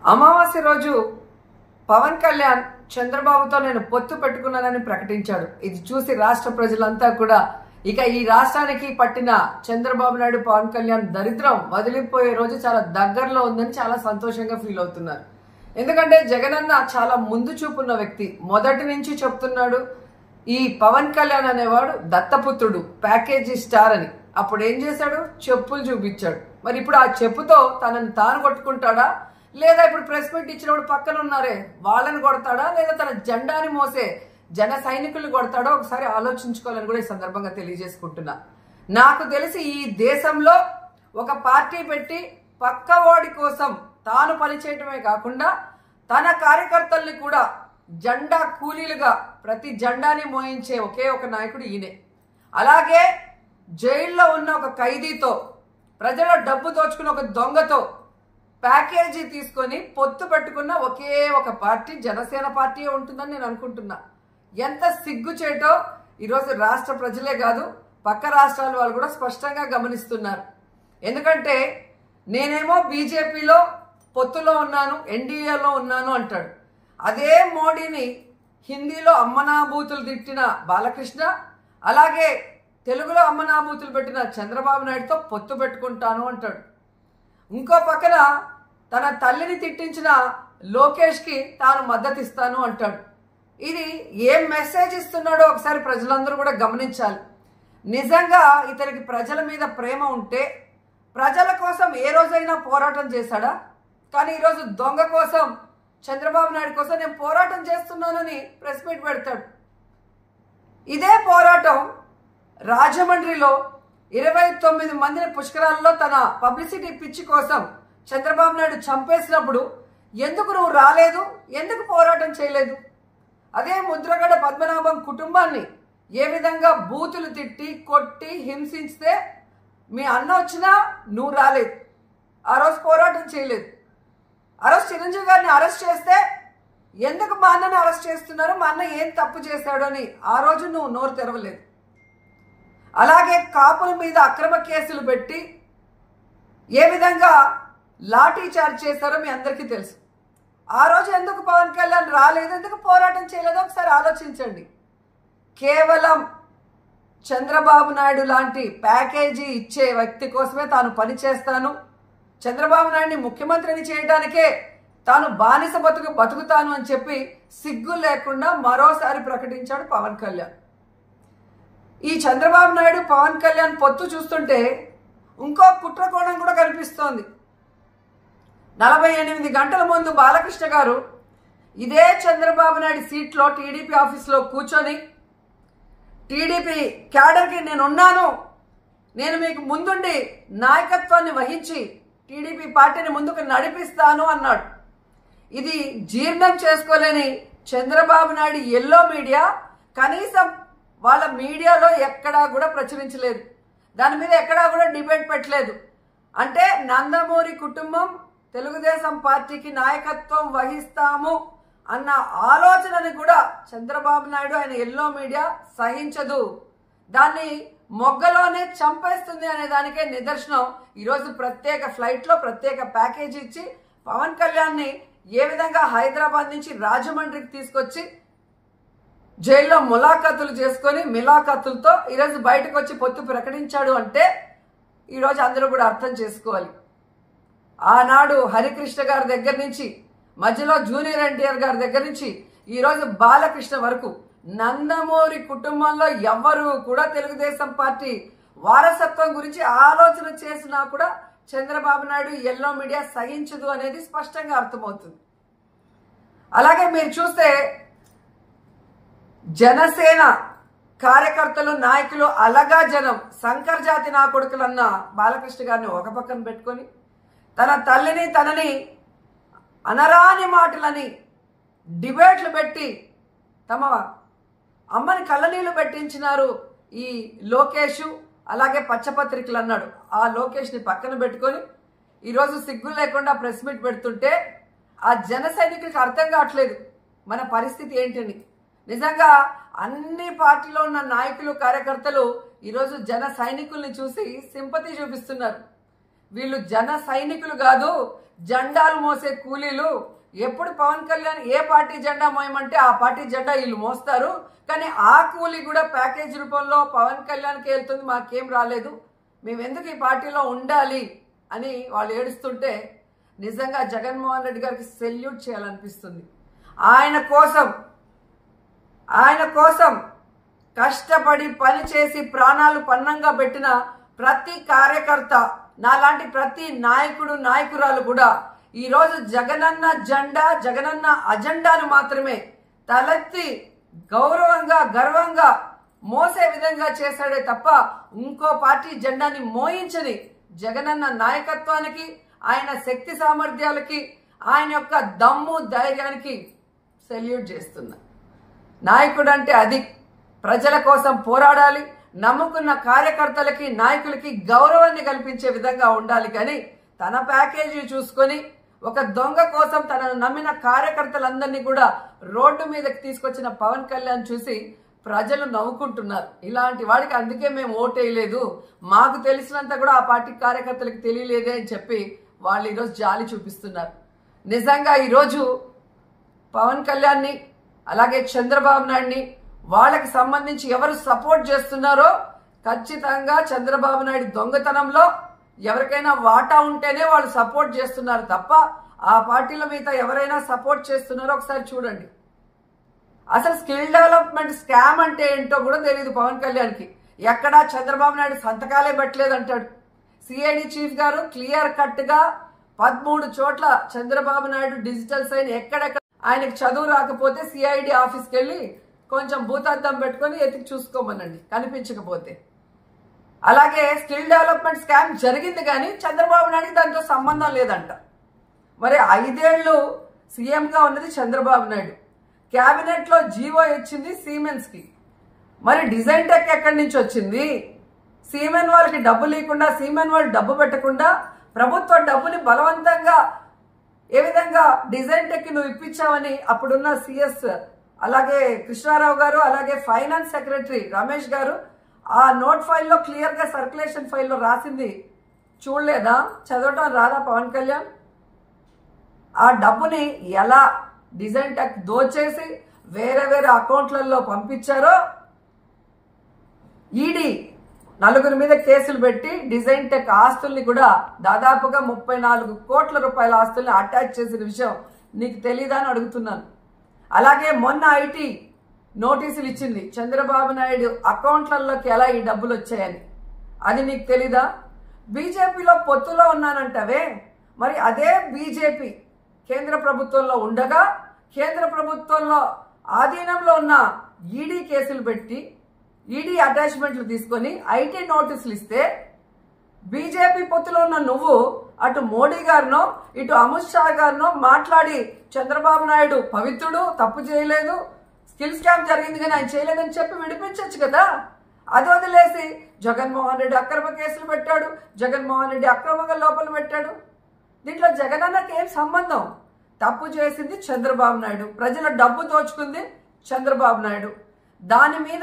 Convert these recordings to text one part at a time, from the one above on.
అమావాస్య రోజు పవన్ కళ్యాణ్ చంద్రబాబుతో నేను పొత్తు పెట్టుకున్నానని ప్రకటించాడు ఇది చూసి రాష్ట్ర ప్రజలంతా కూడా ఇక ఈ రాష్ట్రానికి పట్టిన చంద్రబాబు నాయుడు పవన్ కళ్యాణ్ దరిద్రం వదిలిపోయే రోజు చాలా దగ్గరలో ఉందని చాలా సంతోషంగా ఫీల్ అవుతున్నారు ఎందుకంటే జగనన్న చాలా ముందు చూపున్న వ్యక్తి మొదటి నుంచి చెప్తున్నాడు ఈ పవన్ కళ్యాణ్ అనేవాడు దత్తపుత్రుడు ప్యాకేజీ స్టార్ అని అప్పుడు ఏం చేశాడు చెప్పులు చూపించాడు మరి ఇప్పుడు ఆ చెప్పుతో తనని తాను కొట్టుకుంటాడా లేదా ఇప్పుడు ప్రెస్ మీట్ ఇచ్చినప్పుడు పక్కన ఉన్నారే వాళ్ళని కొడతాడా లేదా తన జెండాని మోసే జన సైనికుల్ని కొడతాడో ఒకసారి ఆలోచించుకోవాలని కూడా ఈ సందర్భంగా తెలియజేసుకుంటున్నా నాకు తెలిసి ఈ దేశంలో ఒక పార్టీ పెట్టి పక్కవాడి కోసం తాను పనిచేయటమే కాకుండా తన కార్యకర్తల్ని కూడా జెండా కూలీలుగా ప్రతి జెండాని మోయించే ఒకే ఒక నాయకుడు ఈయనే అలాగే జైల్లో ఉన్న ఒక ఖైదీతో ప్రజల డబ్బు దోచుకున్న ఒక దొంగతో ప్యాకేజీ తీసుకొని పొత్తు పెట్టుకున్న ఒకే ఒక పార్టీ జనసేన పార్టీ ఉంటుందని నేను అనుకుంటున్నా ఎంత సిగ్గుచేటో ఈరోజు రాష్ట్ర ప్రజలే కాదు పక్క రాష్ట్రాల వాళ్ళు కూడా స్పష్టంగా గమనిస్తున్నారు ఎందుకంటే నేనేమో బీజేపీలో పొత్తులో ఉన్నాను ఎన్డీఏలో ఉన్నాను అంటాడు అదే మోడీని హిందీలో అమ్మనాభూతులు తిట్టిన బాలకృష్ణ అలాగే తెలుగులో అమ్మనాభూతులు పెట్టిన చంద్రబాబు నాయుడుతో పొత్తు పెట్టుకుంటాను అంటాడు ఇంకో పక్కన తన తల్లిని తిట్టించిన లోకేష్కి తాను మద్దతు ఇస్తాను అంటాడు ఇది ఏం మెసేజ్ ఇస్తున్నాడో ఒకసారి ప్రజలందరూ కూడా గమనించాలి నిజంగా ఇతనికి ప్రజల మీద ప్రేమ ఉంటే ప్రజల కోసం ఏ రోజైనా పోరాటం చేశాడా కానీ ఈరోజు దొంగ కోసం చంద్రబాబు నాయుడు కోసం నేను పోరాటం చేస్తున్నానని ప్రెస్ మీట్ పెడతాడు ఇదే పోరాటం రాజమండ్రిలో ఇరవై తొమ్మిది మందిని పుష్కరాల్లో తన పబ్లిసిటీ పిచ్చి కోసం చంద్రబాబు నాయుడు చంపేసినప్పుడు ఎందుకు నువ్వు రాలేదు ఎందుకు పోరాటం చేయలేదు అదే ముద్రగడ పద్మనాభం కుటుంబాన్ని ఏ విధంగా బూతులు తిట్టి కొట్టి హింసిస్తే మీ అన్న వచ్చినా నువ్వు రాలేదు ఆ రోజు పోరాటం చేయలేదు ఆ రోజు చిరంజీవి గారిని అరెస్ట్ చేస్తే ఎందుకు మా అన్నని అరెస్ట్ చేస్తున్నారు మా అన్న ఏం తప్పు చేశాడు అని ఆ రోజు నువ్వు నోరు తెరవలేదు అలాగే కాపుల మీద అక్రమ కేసులు పెట్టి ఏ విధంగా లాఠీ చార్జ్ చేశారో మీ అందరికీ తెలుసు ఆ రోజు ఎందుకు పవన్ కళ్యాణ్ రాలేదు ఎందుకు పోరాటం చేయలేదో ఒకసారి ఆలోచించండి కేవలం చంద్రబాబు నాయుడు లాంటి ప్యాకేజీ ఇచ్చే వ్యక్తి కోసమే తాను పనిచేస్తాను చంద్రబాబు నాయుడిని ముఖ్యమంత్రిని చేయడానికే తాను బానిస బతుకు బతుకుతాను అని చెప్పి సిగ్గు లేకుండా మరోసారి ప్రకటించాడు పవన్ కళ్యాణ్ ఈ చంద్రబాబు నాయుడు పవన్ కళ్యాణ్ పొత్తు చూస్తుంటే ఇంకో కుట్రకోణం కూడా కనిపిస్తోంది నలభై ఎనిమిది గంటల ముందు బాలకృష్ణ గారు ఇదే చంద్రబాబు నాయుడు సీట్లో టీడీపీ ఆఫీస్లో కూర్చొని టీడీపీ క్యాడర్కి నేను ఉన్నాను నేను మీకు ముందుండి నాయకత్వాన్ని వహించి టీడీపీ పార్టీని ముందుకు నడిపిస్తాను అన్నాడు ఇది జీర్ణం చేసుకోలేని చంద్రబాబు నాయుడు ఎల్లో మీడియా కనీసం వాళ్ళ మీడియాలో ఎక్కడా కూడా ప్రచురించలేదు దాని మీద ఎక్కడా కూడా డిబేట్ పెట్టలేదు అంటే నందమూరి కుటుంబం తెలుగుదేశం పార్టీకి నాయకత్వం వహిస్తాము అన్న ఆలోచనని కూడా చంద్రబాబు నాయుడు ఆయన ఎల్లో మీడియా సహించదు దాన్ని మొగ్గలోనే చంపేస్తుంది అనే దానికే నిదర్శనం ఈరోజు ప్రత్యేక ఫ్లైట్లో ప్రత్యేక ప్యాకేజీ ఇచ్చి పవన్ కళ్యాణ్ని ఏ విధంగా హైదరాబాద్ నుంచి రాజమండ్రికి తీసుకొచ్చి జైల్లో ములాఖతులు చేసుకొని మిలాఖతులతో ఈరోజు బయటకు వచ్చి పొత్తు ప్రకటించాడు అంటే ఈరోజు అందరూ కూడా అర్థం చేసుకోవాలి ఆనాడు హరికృష్ణ గారి దగ్గర నుంచి మధ్యలో జూనియర్ ఎన్టీఆర్ గారి దగ్గర నుంచి ఈరోజు బాలకృష్ణ వరకు నందమూరి కుటుంబంలో ఎవ్వరూ కూడా తెలుగుదేశం పార్టీ వారసత్వం గురించి ఆలోచన చేసినా కూడా చంద్రబాబు నాయుడు ఎల్లో మీడియా సహించదు అనేది స్పష్టంగా అర్థమవుతుంది అలాగే మీరు చూస్తే జనసేన కార్యకర్తలు నాయకులు అలగా జనం శంకర్ జాతి నా కొడుకులన్న బాలకృష్ణ గారిని ఒక పక్కన పెట్టుకొని తన తల్లిని తనని అనరాని మాటలని డిబేట్లు పెట్టి తమ అమ్మని కళ్ళనీళ్ళు పెట్టించినారు ఈ లోకేషు అలాగే పచ్చపత్రికలు అన్నాడు ఆ లోకేష్ని పక్కన పెట్టుకొని ఈరోజు సిగ్గు లేకుండా ప్రెస్ మీట్ పెడుతుంటే ఆ జన సైనికులకు అర్థం కావట్లేదు మన పరిస్థితి ఏంటని నిజంగా అన్ని పార్టీలో ఉన్న నాయకులు కార్యకర్తలు ఈరోజు జన సైనికుల్ని చూసి సింపతి చూపిస్తున్నారు వీళ్ళు జన సైనికులు కాదు జెండాలు మోసే కూలీలు ఎప్పుడు పవన్ కళ్యాణ్ ఏ పార్టీ జెండా మోయమంటే ఆ పార్టీ జెండా వీళ్ళు మోస్తారు కానీ ఆ కూలీ కూడా ప్యాకేజ్ రూపంలో పవన్ కళ్యాణ్కి వెళ్తుంది మాకేం రాలేదు మేము ఎందుకు ఈ పార్టీలో ఉండాలి అని వాళ్ళు ఏడుస్తుంటే నిజంగా జగన్మోహన్ రెడ్డి గారికి సెల్యూట్ చేయాలనిపిస్తుంది ఆయన కోసం ఆయన కోసం కష్టపడి పనిచేసి ప్రాణాలు పన్నంగా పెట్టిన ప్రతి కార్యకర్త నాలాంటి ప్రతి నాయకుడు నాయకురాలు కూడా ఈరోజు జగనన్న జెండా జగనన్న అజెండాను మాత్రమే తలెత్తి గౌరవంగా గర్వంగా మోసే విధంగా చేశాడే తప్ప ఇంకో పార్టీ జెండాని మోయించని జగనన్న నాయకత్వానికి ఆయన శక్తి సామర్థ్యాలకి ఆయన యొక్క దమ్ము ధైర్యానికి సెల్యూట్ చేస్తున్నా నాయకుడు అంటే అది ప్రజల కోసం పోరాడాలి నమ్ముకున్న కార్యకర్తలకి నాయకులకి గౌరవాన్ని కల్పించే విధంగా ఉండాలి కానీ తన ప్యాకేజీ చూసుకొని ఒక దొంగ కోసం తనను నమ్మిన కార్యకర్తలందరినీ కూడా రోడ్డు మీదకి తీసుకొచ్చిన పవన్ కళ్యాణ్ చూసి ప్రజలు నవ్వుకుంటున్నారు ఇలాంటి వాడికి అందుకే మేము ఓటేయలేదు మాకు తెలిసినంత కూడా ఆ పార్టీ కార్యకర్తలకు తెలియలేదే అని చెప్పి వాళ్ళు ఈరోజు జాలి చూపిస్తున్నారు నిజంగా ఈరోజు పవన్ కళ్యాణ్ని అలాగే చంద్రబాబు నాయుడిని వాళ్ళకి సంబంధించి ఎవరు సపోర్ట్ చేస్తున్నారో ఖచ్చితంగా చంద్రబాబు నాయుడు దొంగతనంలో ఎవరికైనా వాటా ఉంటేనే వాళ్ళు సపోర్ట్ చేస్తున్నారు తప్ప ఆ పార్టీలో మిగతా ఎవరైనా సపోర్ట్ చేస్తున్నారో ఒకసారి చూడండి అసలు స్కిల్ డెవలప్మెంట్ స్కామ్ అంటే ఏంటో కూడా తెలియదు పవన్ కళ్యాణ్కి ఎక్కడా చంద్రబాబు నాయుడు సంతకాలే పెట్టలేదు అంటాడు సిఐడి చీఫ్ గారు క్లియర్ కట్ గా పదమూడు చోట్ల చంద్రబాబు నాయుడు డిజిటల్ సైన్ ఎక్కడెక్కడ ఆయనకి చదువు రాకపోతే సిఐడి ఆఫీస్కి వెళ్ళి కొంచెం భూతార్థం పెట్టుకొని ఎతికి చూసుకోమనండి కనిపించకపోతే అలాగే స్కిల్ డెవలప్మెంట్ స్కామ్ జరిగింది కానీ చంద్రబాబు నాయుడుకి దాంతో సంబంధం లేదంట మరి ఐదేళ్లు సీఎంగా ఉన్నది చంద్రబాబు నాయుడు క్యాబినెట్లో జీవో ఇచ్చింది సీమెన్స్కి మరి డిజైన్ టెక్ ఎక్కడి నుంచి వచ్చింది సీమెన్ వాళ్ళకి డబ్బు లేకుండా సీమెన్ వాళ్ళు డబ్బు పెట్టకుండా ప్రభుత్వ డబ్బుని బలవంతంగా ఏ విధంగా డిజైన్ టెక్ నువ్వు ఇప్పించావని అప్పుడున్న సిఎస్ అలాగే కృష్ణారావు గారు అలాగే ఫైనాన్స్ సెక్రటరీ రమేష్ గారు ఆ నోట్ ఫైల్లో క్లియర్గా సర్క్యులేషన్ ఫైల్లో రాసింది చూడలేదా చదవటం రాదా పవన్ కళ్యాణ్ ఆ డబ్బుని ఎలా డిజైన్ టెక్ దోచేసి వేరే వేరే అకౌంట్లలో పంపించారో ఈడీ నలుగురి మీద కేసులు పెట్టి డిజైన్ టెక్ ఆస్తుల్ని కూడా దాదాపుగా ముప్పై నాలుగు కోట్ల రూపాయల ఆస్తుల్ని అటాచ్ చేసిన విషయం నీకు తెలీదా అని అడుగుతున్నాను అలాగే మొన్న ఐటీ నోటీసులు ఇచ్చింది చంద్రబాబు నాయుడు అకౌంట్లలోకి ఎలా ఈ డబ్బులు వచ్చాయని అది నీకు తెలీదా బీజేపీలో పొత్తులో ఉన్నానంటవే మరి అదే బీజేపీ కేంద్ర ప్రభుత్వంలో ఉండగా కేంద్ర ప్రభుత్వంలో ఆధీనంలో ఉన్న ఈడీ కేసులు పెట్టి ఈడీ అటాచ్మెంట్లు తీసుకొని ఐటీ నోటీసులు ఇస్తే బీజేపీ పొత్తులో ఉన్న నువ్వు అటు మోడీ గారినో ఇటు అమిత్ షా గారినో మాట్లాడి చంద్రబాబు నాయుడు పవిత్రుడు తప్పు చేయలేదు స్కిల్ స్కామ్ జరిగింది కానీ ఆయన చేయలేదని చెప్పి విడిపించవచ్చు కదా అది వదిలేసి జగన్మోహన్ రెడ్డి అక్రమ కేసులు పెట్టాడు జగన్మోహన్ రెడ్డి అక్రమంగా లోపల పెట్టాడు దీంట్లో జగనన్నకి ఏం సంబంధం తప్పు చేసింది చంద్రబాబు నాయుడు ప్రజల డబ్బు దోచుకుంది చంద్రబాబు నాయుడు దాని మీద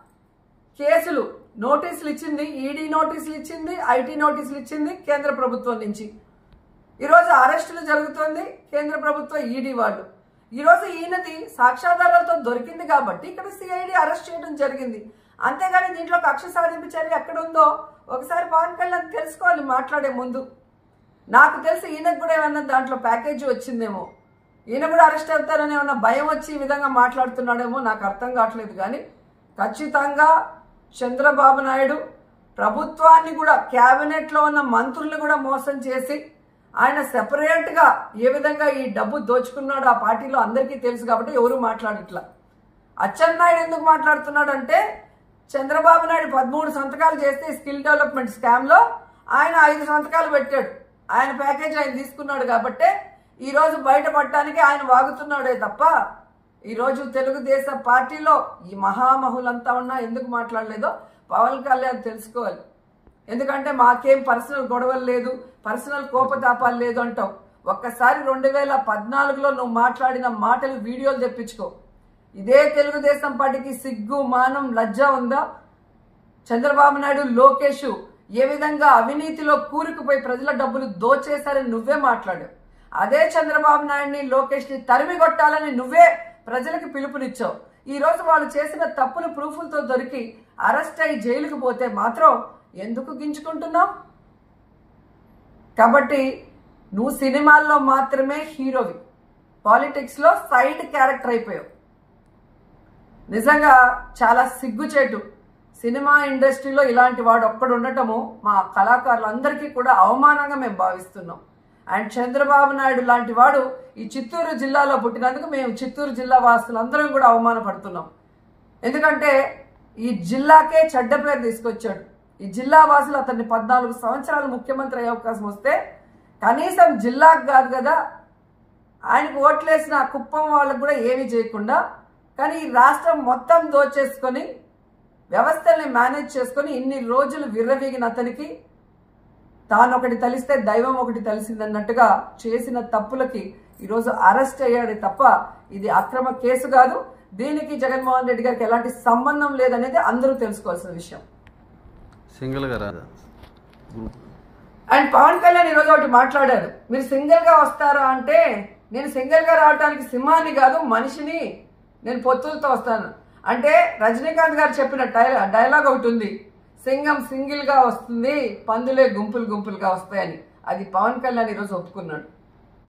కేసులు నోటీసులు ఇచ్చింది ఈడీ నోటీసులు ఇచ్చింది ఐటీ నోటీసులు ఇచ్చింది కేంద్ర ప్రభుత్వం నుంచి ఈరోజు అరెస్టులు జరుగుతుంది కేంద్ర ప్రభుత్వం ఈడీ వాళ్ళు ఈరోజు ఈయనది సాక్ష్యాధారాలతో దొరికింది కాబట్టి ఇక్కడ సిఐడి అరెస్ట్ చేయడం జరిగింది అంతేగాని దీంట్లో కక్ష సాధింపు చర్య ఎక్కడ ఉందో ఒకసారి పవన్ కళ్యాణ్ తెలుసుకోవాలి మాట్లాడే ముందు నాకు తెలిసి ఈయనకు కూడా ఏమన్నా దాంట్లో ప్యాకేజీ వచ్చిందేమో ఈయన కూడా అరెస్ట్ అవుతారని ఏమన్నా భయం వచ్చి ఈ విధంగా మాట్లాడుతున్నాడేమో నాకు అర్థం కావట్లేదు కానీ ఖచ్చితంగా చంద్రబాబు నాయుడు ప్రభుత్వాన్ని కూడా క్యాబినెట్లో ఉన్న మంత్రులు కూడా మోసం చేసి ఆయన సెపరేట్గా ఏ విధంగా ఈ డబ్బు దోచుకున్నాడో ఆ పార్టీలో అందరికీ తెలుసు కాబట్టి ఎవరు మాట్లాడట్లా అచ్చెన్నాయుడు ఎందుకు మాట్లాడుతున్నాడు అంటే చంద్రబాబు నాయుడు పదమూడు సంతకాలు చేస్తే స్కిల్ డెవలప్మెంట్ స్కామ్లో ఆయన ఐదు సంతకాలు పెట్టాడు ఆయన ప్యాకేజ్ ఆయన తీసుకున్నాడు కాబట్టే ఈరోజు బయటపడటానికి ఆయన వాగుతున్నాడే తప్ప ఈరోజు తెలుగుదేశం పార్టీలో ఈ మహామహులంతా ఉన్నా ఎందుకు మాట్లాడలేదో పవన్ కళ్యాణ్ తెలుసుకోవాలి ఎందుకంటే మాకేం పర్సనల్ గొడవలు లేదు పర్సనల్ కోపతాపాలు లేదు అంటావు ఒక్కసారి రెండు వేల పద్నాలుగులో నువ్వు మాట్లాడిన మాటలు వీడియోలు తెప్పించుకో ఇదే తెలుగుదేశం పార్టీకి సిగ్గు మానం లజ్జ ఉందా చంద్రబాబు నాయుడు లోకేష్ ఏ విధంగా అవినీతిలో కూరుకుపోయి ప్రజల డబ్బులు దోచేశారని నువ్వే మాట్లాడావు అదే చంద్రబాబు నాయుడిని లోకేష్ని తరిమి కొట్టాలని నువ్వే ప్రజలకు పిలుపునిచ్చావు ఈ రోజు వాళ్ళు చేసిన తప్పులు ప్రూఫ్లతో దొరికి అరెస్ట్ అయి జైలుకు పోతే మాత్రం ఎందుకు గింజుకుంటున్నావు కాబట్టి నువ్వు సినిమాల్లో మాత్రమే హీరోవి పాలిటిక్స్లో సైడ్ క్యారెక్టర్ అయిపోయావు నిజంగా చాలా సిగ్గుచేటు సినిమా ఇండస్ట్రీలో ఇలాంటి వాడు ఒక్కడు ఉండటము మా కళాకారులందరికీ కూడా అవమానంగా మేము భావిస్తున్నాం అండ్ చంద్రబాబు నాయుడు లాంటి వాడు ఈ చిత్తూరు జిల్లాలో పుట్టినందుకు మేము చిత్తూరు జిల్లా వాసులందరం కూడా అవమానపడుతున్నాం ఎందుకంటే ఈ జిల్లాకే చెడ్డ పేరు తీసుకొచ్చాడు ఈ జిల్లా వాసులు అతన్ని పద్నాలుగు సంవత్సరాలు ముఖ్యమంత్రి అయ్యే అవకాశం వస్తే కనీసం జిల్లాకు కాదు కదా ఆయనకు ఓట్లేసిన ఆ కుప్పం వాళ్ళకు కూడా ఏమీ చేయకుండా కానీ ఈ రాష్ట్రం మొత్తం దోచేసుకొని వ్యవస్థల్ని మేనేజ్ చేసుకొని ఇన్ని రోజులు విర్రవీగిన అతనికి తాను ఒకటి తలిస్తే దైవం ఒకటి తెలిసిందన్నట్టుగా చేసిన తప్పులకి ఈరోజు అరెస్ట్ అయ్యాడు తప్ప ఇది అక్రమ కేసు కాదు దీనికి జగన్మోహన్ రెడ్డి గారికి ఎలాంటి సంబంధం లేదనేది అందరూ తెలుసుకోవాల్సిన విషయం సింగిల్గా రాదా గ్రూప్ అండ్ పవన్ కళ్యాణ్ ఈరోజు ఒకటి మాట్లాడారు మీరు సింగిల్ గా వస్తారా అంటే నేను సింగిల్ గా రావడానికి సింహాన్ని కాదు మనిషిని నేను పొత్తులతో వస్తాను అంటే రజనీకాంత్ గారు చెప్పిన డైలా డైలాగ్ ఒకటి ఉంది సింగం సింగిల్ గా వస్తుంది పందులే గుంపులు గుంపులుగా వస్తాయని అది పవన్ కళ్యాణ్ ఈరోజు ఒప్పుకున్నాడు